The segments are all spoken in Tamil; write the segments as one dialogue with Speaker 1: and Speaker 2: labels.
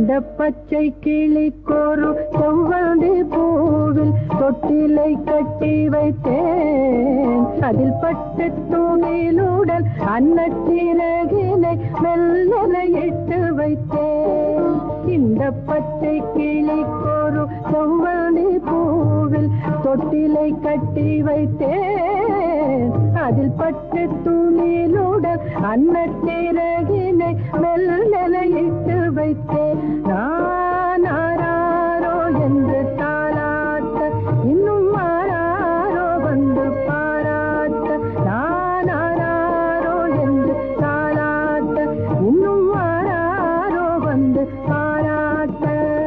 Speaker 1: இந்த பச்சை கிளிக்கோரு செவ்வந்தி பூவில் தொட்டிலை கட்டி வைத்தேன் அதில் பட்டு தூணிலுடன் அன்னச்சிறகினை மெல்லன இட்டு வைத்தேன் இந்த பச்சை கிளிக்கோரு செவ்வந்தி பூவில் தொட்டிலை கட்டி வைத்தேன் அதில் பட்டு துணிலுடன் அன்னச்சிறகினை மெல்லன இட்டு வைத்தேன் நான் ஆராரோ என்று தாளாட்ட இன்னும் ஆராரோ வந்து பாராட்ட நான் ஆராரோ என்று தாளாட்ட இன்னும் ஆராரோ வந்து பாராட்ட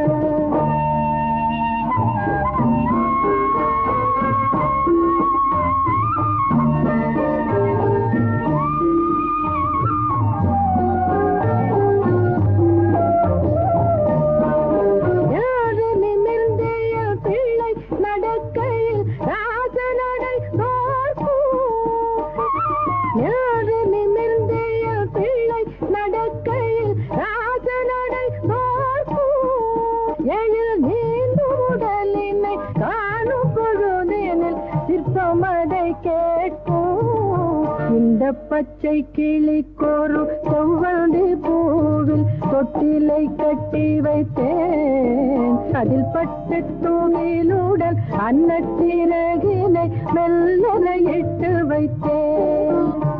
Speaker 1: யாரு நிமிர்ந்திய பிள்ளை நடக்கையில் ராஜனடை யாரு நிமிர்ந்திய பிள்ளை நடக்கையில் ராஜனடை எழில் நீண்டு உடலினை காணும் பொழுதெனில் சிற்பமதை கேட்கும் இந்த பச்சை கிளிக்கோரு செவ்வந்தி பூவில் தொட்டிலை கட்டி வைத்தேன் அதில் பட்டு தூணிலுடன் அன்னச்சிறகினை மெல்லன இட்டு வைத்தேன்